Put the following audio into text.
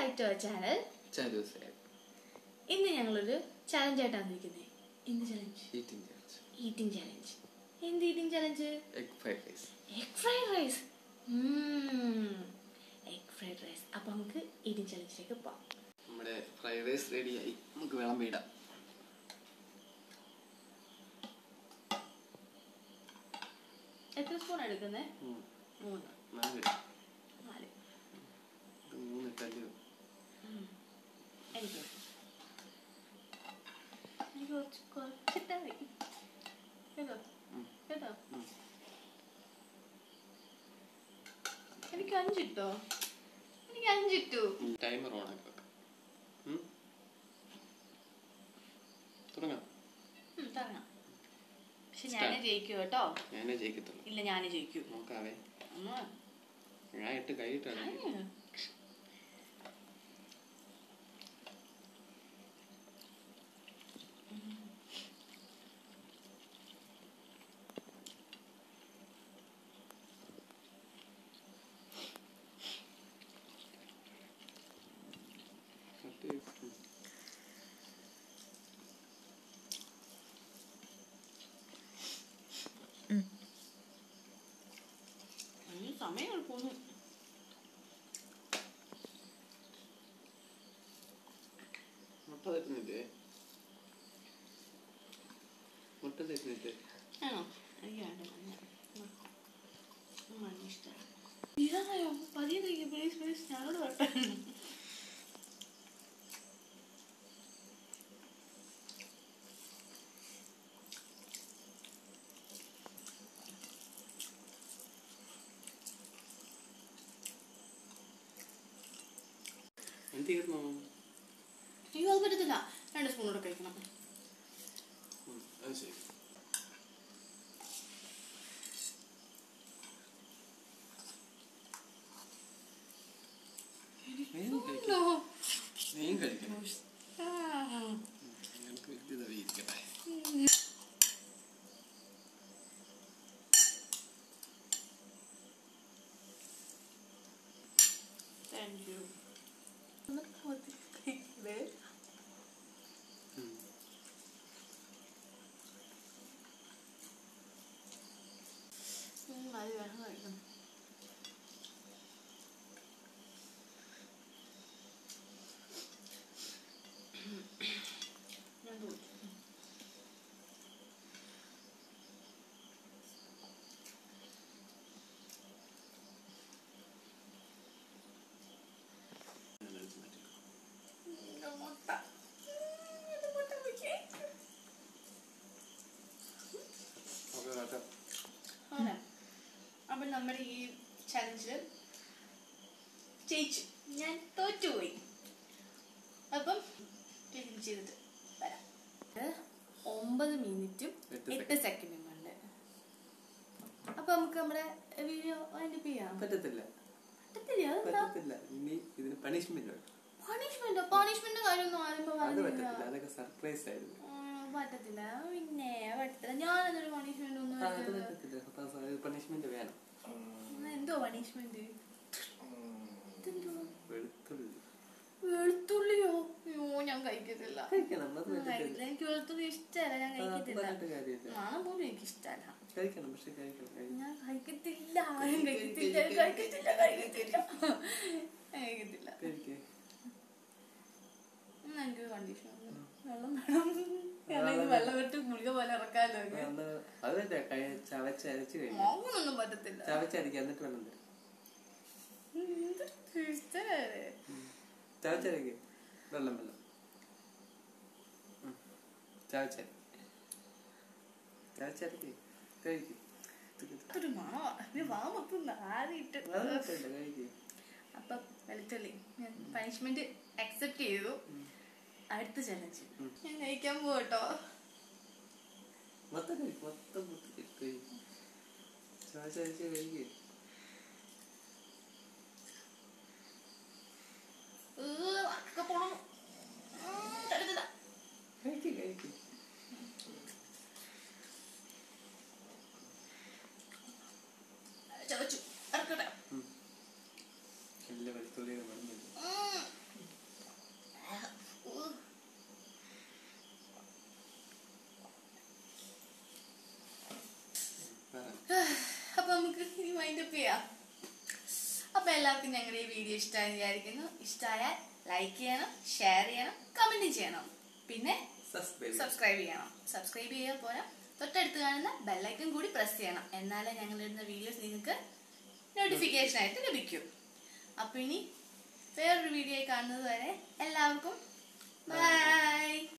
Back to our channel ചാലൂസ് ഇന്ന് ഞങ്ങളൊരു ചലഞ്ച് ആയിട്ടാണ് ഇരിക്കുന്നത് എന്ത് challenge eating challenge eating challenge എന്ത് eating challenge egg fried rice egg fried rice egg fried rice അപ്പൊ നമുക്ക് ഈറ്റിംഗ് ചലഞ്ചിലേക്ക് പോവാം നമ്മുടെ ഫ്രൈഡ് റൈസ് റെഡിയായി നമുക്ക് വെള്ളം വീടാം എത്ര സ്പൂൺ എടുക്കുന്നത് ഉം. മൂന്ന് നാല് നാല് ഇത് മൂന്ന് ഇട്ടല്ലോ എനിക്ക് എനിക്ക് കുറച്ച് കുറച്ചിട്ടാ മതി കേട്ടോ ഉം. കേട്ടോ ഉം. എനിക്ക് അഞ്ചിട്ടോ എനിക്ക് അഞ്ചിട്ടു ടൈമർ ഓൺ ആക്കി വെക്കാം ഉം? തുടങ്ങാം ഉം, തുടങ്ങാം പക്ഷെ ഞാനേ ജയിക്കൂ കേട്ടോ ഞാനേ ജയിക്കത്തുള്ളൂ ഇല്ല ഞാനേ ജയിക്കൂ നോക്കാവേ ഉം. ഞാൻ ഇട്ട് കൈയിട്ടാണ് ഉം. അതിന് സമയം എടുക്കുന്നു മുട്ട തരുന്നില്ലേ മുട്ട തരുന്നില്ലേ ആണോ എനിക്ക് വേണ്ട മഞ്ഞ മഞ്ഞ ഇഷ്ടമാണ് ഇതായോ പതിയെ കഴിക്കും പ്ലീസ് പ്ലീസ് ഞങ്ങളോട് വട്ടെ എന്ത് തീർന്നു അയ്യോ അത് പറ്റത്തില്ല രണ്ട് സ്പൂൺ കൂടെ കഴിക്കണം ഉം, അത് ശരി വേഗം കഴിക്ക്. ഉണ്ടോ? വേഗം കഴിക്കണം ആ. ഞങ്ങൾക്ക് വലിയ തവി ഇരിക്കട്ടെ Thank you. ഒന്ന് പതുക്കെ. ഉം. ഉം, മതി വേഗം കഴിക്കണം ഞാൻ കുടിക്കും. ഞാൻ എടുത്ത് മാറ്റിക്കോ. എൻ്റെ മുട്ട. ഉം, എൻ്റെ മുട്ട കുടിക്കേ. ഓക്കേ, കാക്ക. ആണ്. അപ്പൊ നമ്മുടെ ഈ ചലഞ്ചില് ജയിച്ചു ഞാൻ തോറ്റുപോയി അപ്പം ക്ലീൻ ചെയ്തിട്ട് വരാം ഇത് ഒമ്പത് മിനിറ്റും എട്ട് എട്ട് സെക്കൻഡും കൊണ്ട് അപ്പൊ നമുക്ക് നമ്മുടെ വീഡിയോ അതിന്റെ ചെയ്യാം പറ്റത്തില്ല പറ്റത്തില്ല അതെന്താ പറ്റത്തില്ല ഇനി ഇതിന് പണിഷ്മെന്റ് ഉണ്ട് പണിഷ്മെന്റ് പണിഷ്മെന്റ് കാര്യമൊന്നും ആരും അത് പറഞ്ഞില്ല പറ്റത്തില്ല അതൊക്കെ സർപ്രൈസ് ആയിരുന്നു ഉം, പറ്റത്തില്ല പിന്നെ പറ്റത്തില്ല ഞാൻ എന്നൊരു പണിഷ്മെന്റ് ഒന്നും ആ, അത് എടുത്തില്ല. പറ്റത്തില്ല പണിഷ്മെന്റ് വേണം ഉം, എന്തോ പണിഷ്മെന്റ് ഇതെന്തോ വെളുത്തുള്ളി വെളുത്തുള്ളിയോ അയ്യോ ഞാൻ കഴിക്കത്തില്ല കഴിക്കണം അത് ഞാൻ പറ്റത്തില്ല കഴിക്കില്ല. എനിക്ക് വെളുത്തുള്ളി ഇഷ്ടമല്ല ഞാൻ ആ, അത് കഴിക്കത്തില്ല പറഞ്ഞിട്ട് കാര്യമില്ല മണം പോലും എനിക്ക് ഇഷ്ടമല്ല കഴിക്കണം പക്ഷെ കഴിക്കണം കഴിക്കണം. ഞാൻ കഴിക്കത്തില്ല ഞാൻ കഴിക്കത്തില്ല കഴിക്കത്തില്ല കഴിക്കത്തില്ല കഴിക്കത്തില്ല കഴിക്ക്. എന്നാ എനിക്ക് കണ്ടീഷൻ വെള്ളം വേണം കാരണം ഇത് വെള്ളം വിട്ട് ഗുളിക പോലെ ഇറക്കാമല്ലോ ആ, എനിക്ക്. എന്നാ അത് തന്നെ കഴി- ചവച്ചരച്ച് കഴിക്കാം മോങ്ങൊന്നും പറ്റത്തില്ല ചവച്ചരക്കുക എന്നിട്ട് വെള്ളം തരും എന്ത് ഇഷ്ടമല്ലേ ചവച്ചരക്ക് വെള്ളം വെള്ളം ചവച്ചര ചവച്ചരക്ക് കഴിക്കും അതൊരു മണമാ ഇത് വാ മൊത്തം നാറിയിട്ട് കഴിക്കും അപ്പം വെളുത്തുള്ളി ഞാൻ പണിഷ്മെന്റ് അക്സെപ്റ്റ് ചെയ്തു അടുത്ത ചലഞ്ച് ഉം. ഞാൻ കഴിക്കാൻ പോകട്ടോ മൊത്തം കഴിക്കും മൊത്തം മൊത്തം കഴിക്കും ചവച്ചരച്ച് കഴിക്കും ഒക്കെ പോണം തരത്തില്ല കഴിക്കും കഴിക്കും ചവച്ചു ഇറക്കട്ടെ എല്ലാ വെളുത്തുള്ളിയുടെ മണം വരും ഉം. നമുക്ക് ഇനി മൈൻഡപ്പ് ചെയ്യാം അപ്പൊ എല്ലാവർക്കും ഞങ്ങളുടെ ഈ വീഡിയോ ഇഷ്ടമായി വിചാരിക്കുന്നു ഇഷ്ടമായാൽ ലൈക്ക് ചെയ്യണം ഷെയർ ചെയ്യണം കമന്റ് ചെയ്യണം പിന്നെ സബ്സ്ക്രൈബ് സബ്സ്ക്രൈബ് ചെയ്യണം സബ്സ്ക്രൈബ് ചെയ്യാൻ പോരാ തൊട്ടടുത്ത് കാണുന്ന ബെല്ലൈക്കൺ കൂടി പ്രസ് ചെയ്യണം എന്നാലേ ഞങ്ങൾ ഇടുന്ന വീഡിയോസ് നിങ്ങൾക്ക് നോട്ടിഫിക്കേഷൻ ആയിട്ട് ലഭിക്കും അപ്പൊ ഇനി വേറൊരു വീഡിയോ കാണുന്നത് വരെ എല്ലാവർക്കും ബൈ